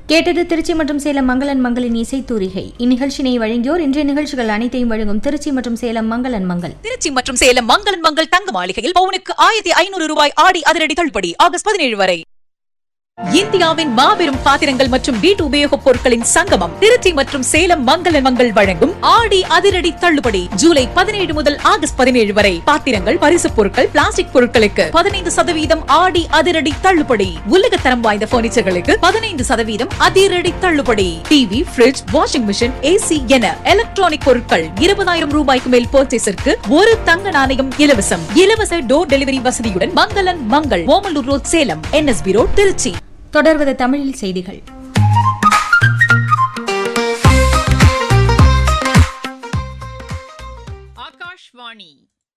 கேட்டது திருச்சி மற்றும் சேலம் மங்களன் மங்களின் இசைத்தூரிகை இந்நிகழ்ச்சியினை வழங்கியோர் இன்றைய நிகழ்ச்சிகள் அனைத்தையும் வழங்கும் திருச்சி மற்றும் சேலம் மங்களன் மங்கள் திருச்சி மற்றும் சேலம் மங்களன் மங்கள் தங்க மாளிகையில் பவுனுக்கு ஆயிரத்தி ஐநூறு ரூபாய் ஆடி அதிரடி தள்ளுபடி ஆகஸ்ட் பதினேழு வரை இந்தியாவின் மாபெரும் பாத்திரங்கள் மற்றும் வீட்டு உபயோகப் பொருட்களின் சங்கமம் திருச்சி மற்றும் சேலம் மங்களன் மங்கள் வழங்கும் ஆடி அதிரடி தள்ளுபடி ஜூலை பதினேழு முதல் ஆகஸ்ட் பதினேழு வரை பாத்திரங்கள் பரிசுப் பொருட்கள் பிளாஸ்டிக் பொருட்களுக்கு பதினைந்து சதவீதம் ஆடி அதிரடி தள்ளுபடி உலகத்தரம் வாய்ந்த பர்னிச்சர்களுக்கு பதினைந்து சதவீதம் அதிரடி தள்ளுபடி TV fridge washing machine AC என எலக்ட்ரானிக் பொருட்கள் இருபதாயிரம் ரூபாய்க்கு மேல் பர்ச்சேஸிற்கு ஒரு தங்க நாணயம் இலவசம் இலவச டோர் டெலிவரி வசதியுடன் மங்களன் Mangal Omalur road Salem NSP road Tiruchi தொடர்வது தமிழில் செய்திகள் ஆகாஷ்வாணி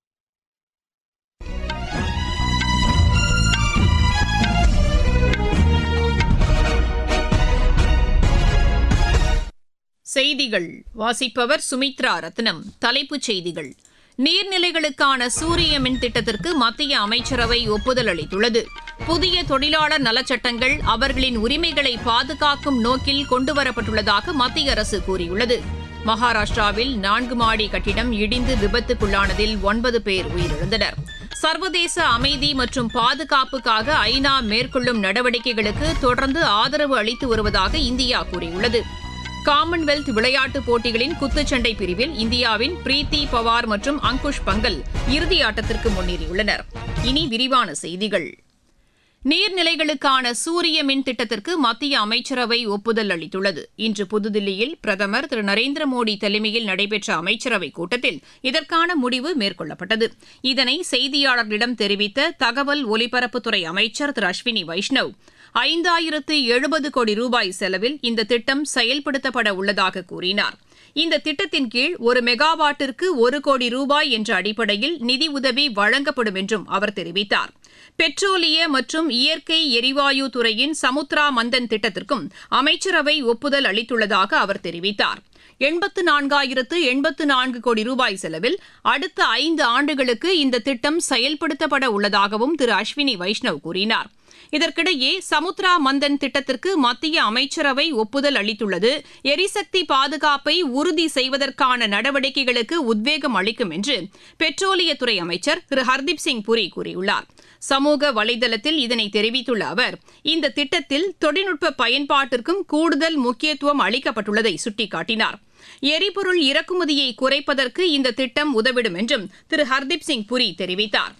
செய்திகள் வாசிப்பவர் சுமித்ரா ரத்னம் தலைப்புச் செய்திகள் நீர்நிலைகளுக்கான சூரிய மின் திட்டத்திற்கு மத்திய அமைச்சரவை ஒப்புதல் அளித்துள்ளது புதிய தொழிலாளர் நலச்சட்டங்கள் அவர்களின் உரிமைகளை பாதுகாக்கும் நோக்கில் கொண்டுவரப்பட்டுள்ளதாக மத்திய அரசு கூறியுள்ளது மகாராஷ்டிராவில் நான்கு மாடி கட்டிடம் இடிந்து விபத்துக்குள்ளானதில் ஒன்பது பேர் உயிரிழந்தனர் சர்வதேச அமைதி மற்றும் பாதுகாப்புக்காக ஐநா மேற்கொள்ளும் நடவடிக்கைகளுக்கு தொடர்ந்து ஆதரவு அளித்து வருவதாக இந்தியா கூறியுள்ளது காமன்வெல்த் விளையாட்டுப் போட்டிகளின் குத்துச்சண்டை பிரிவில் இந்தியாவின் பிரீத்தி பவார் மற்றும் அங்குஷ் பங்கல் இறுதி ஆட்டத்திற்கு முன்னேறியுள்ளனர் இனி விரிவான செய்திகள் நீர்நிலைகளுக்கான சூரிய மின் திட்டத்திற்கு மத்திய அமைச்சரவை ஒப்புதல் அளித்துள்ளது இன்று புதுதில்லியில் பிரதமர் திரு நரேந்திர மோடி தலைமையில் நடைபெற்ற அமைச்சரவைக் கூட்டத்தில் இதற்கான முடிவு மேற்கொள்ளப்பட்டது இதனை செய்தியாளர்களிடம் தெரிவித்த தகவல் ஒலிபரப்புத்துறை அமைச்சர் திரு அஸ்வினி வைஷ்ணவ் ஐந்தாயிரத்து எழுபது கோடி ரூபாய் செலவில் இந்த திட்டம் செயல்படுத்தப்பட உள்ளதாக கூறினார் இந்த திட்டத்தின் கீழ் ஒரு மெகாவாட்டிற்கு ஒரு கோடி ரூபாய் என்ற அடிப்படையில் நிதி உதவி வழங்கப்படும் என்றும் அவர் தெரிவித்தார் பெட்ரோலிய மற்றும் இயற்கை எரிவாயு துறையின் சமுத்ரா மந்தன் திட்டத்திற்கும் அமைச்சரவை ஒப்புதல் அளித்துள்ளதாக அவர் தெரிவித்தார் எண்பத்து நான்காயிரத்து எண்பத்து நான்கு கோடி ரூபாய் செலவில் அடுத்த ஐந்து ஆண்டுகளுக்கு இந்த திட்டம் செயல்படுத்தப்பட உள்ளதாகவும் திரு அஸ்வினி வைஷ்ணவ் கூறினார் இதற்கிடையே சமுத்ரா மந்தன் திட்டத்திற்கு மத்திய அமைச்சரவை ஒப்புதல் அளித்துள்ளது எரிசக்தி பாதுகாப்பை உறுதி செய்வதற்கான நடவடிக்கைகளுக்கு உத்வேகம் அளிக்கும் என்று பெட்ரோலியத்துறை அமைச்சர் திரு ஹர்தீப் சிங் புரி கூறியுள்ளார் சமூக வலைதளத்தில் இதனை தெரிவித்துள்ள அவர் இந்த திட்டத்தில் தொழில்நுட்ப பயன்பாட்டிற்கும் கூடுதல் முக்கியத்துவம் அளிக்கப்பட்டுள்ளதை சுட்டிக்காட்டினார் எரிபொருள் இறக்குமதியை குறைப்பதற்கு இந்த திட்டம் உதவிடும் என்றும் திரு ஹர்தீப் சிங் புரி தெரிவித்தார்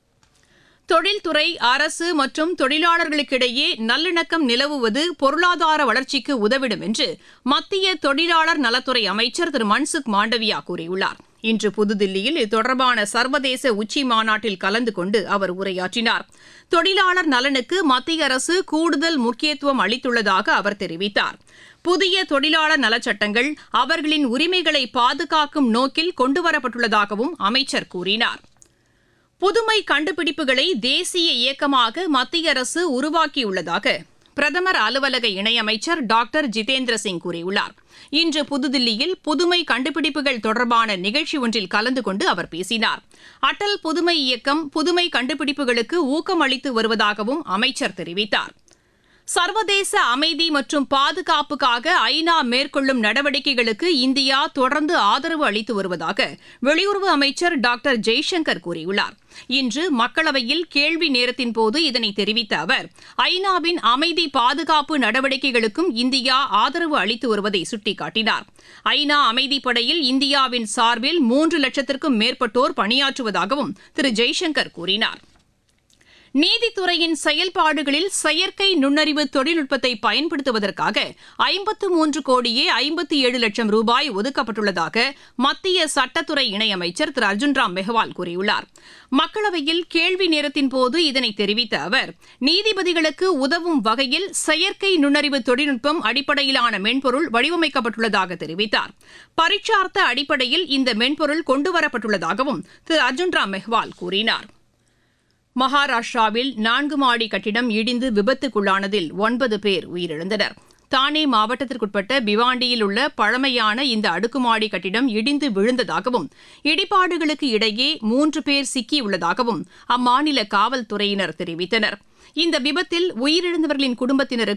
தொழில்துறை அரசு மற்றும் தொழிலாளர்களுக்கிடையே நல்லிணக்கம் நிலவுவது பொருளாதார வளர்ச்சிக்கு உதவிடும் என்று மத்திய தொழிலாளர் நலத்துறை அமைச்சர் திரு மன்சுக் மாண்டவியா கூறியுள்ளார் இன்று புதுதில்லியில் இது தொடர்பான சர்வதேச உச்சி மாநாட்டில் கலந்து கொண்டு அவர் உரையாற்றினார் தொழிலாளர் நலனுக்கு மத்திய அரசு கூடுதல் முக்கியத்துவம் அளித்துள்ளதாக அவர் தெரிவித்தார் புதிய தொழிலாளர் நலச்சட்டங்கள் அவர்களின் உரிமைகளை பாதுகாக்கும் நோக்கில் கொண்டுவரப்பட்டுள்ளதாகவும் அமைச்சர் கூறினார் புதுமை கண்டுபிடிப்புகளை தேசிய இயக்கமாக மத்திய அரசு உருவாக்கியுள்ளதாக பிரதமர் அலுவலக இணையமைச்சர் டாக்டர் ஜிதேந்திர சிங் கூறியுள்ளார் இன்று புதுதில்லியில் புதுமை கண்டுபிடிப்புகள் தொடர்பான நிகழ்ச்சி ஒன்றில் கலந்து கொண்டு அவர் பேசினார் அடல் புதுமை இயக்கம் புதுமை கண்டுபிடிப்புகளுக்கு ஊக்கம் அளித்து வருவதாகவும் அமைச்சர் தெரிவித்தார் சர்வதேச அமைதி மற்றும் பாதுகாப்புக்காக ஐநா மேற்கொள்ளும் நடவடிக்கைகளுக்கு இந்தியா தொடர்ந்து ஆதரவு அளித்து வருவதாக வெளியுறவு அமைச்சர் டாக்டர் ஜெய்சங்கர் கூறியுள்ளார் இன்று மக்களவையில் கேள்வி நேரத்தின் போது இதனை தெரிவித்த அவர் ஐநாவின் அமைதி பாதுகாப்பு நடவடிக்கைகளுக்கும் இந்தியா ஆதரவு அளித்து வருவதை சுட்டிக்காட்டினார் ஐநா அமைதிப்படையில் இந்தியாவின் சார்பில் மூன்று லட்சத்திற்கும் மேற்பட்டோர் பணியாற்றுவதாகவும் திரு ஜெய்சங்கர் கூறினார் நீதித்துறையின் செயல்பாடுகளில் செயற்கை நுண்ணறிவு தொழில்நுட்பத்தை பயன்படுத்துவதற்காக ஐம்பத்து மூன்று கோடியே ஐம்பத்தி ஏழு லட்சம் ரூபாய் ஒதுக்கப்பட்டுள்ளதாக மத்திய சட்டத்துறை இணையமைச்சர் திரு அர்ஜுன் ராம் மெஹ்வால் கூறியுள்ளார் மக்களவையில் கேள்வி நேரத்தின் போது இதனை தெரிவித்த அவர் நீதிபதிகளுக்கு உதவும் வகையில் செயற்கை நுண்ணறிவு தொழில்நுட்பம் அடிப்படையிலான மென்பொருள் வடிவமைக்கப்பட்டுள்ளதாக தெரிவித்தார் பரீட்சார்த்த அடிப்படையில் இந்த மென்பொருள் கொண்டுவரப்பட்டுள்ளதாகவும் திரு அர்ஜுன் ராம் மெஹ்வால் கூறினார் மகாராஷ்டிராவில் நான்கு மாடி கட்டிடம் இடிந்து விபத்துக்குள்ளானதில் ஒன்பது பேர் உயிரிழந்தனர் தானே மாவட்டத்திற்குட்பட்ட பிவாண்டியில் உள்ள பழமையான இந்த அடுக்குமாடி கட்டிடம் இடிந்து விழுந்ததாகவும் இடிபாடுகளுக்கு இடையே மூன்று பேர் சிக்கியுள்ளதாகவும் அம்மாநில காவல்துறையினர் தெரிவித்தனர் இந்த விபத்தில் உயிரிழந்தவர்களின் குடும்பத்தினருக்கு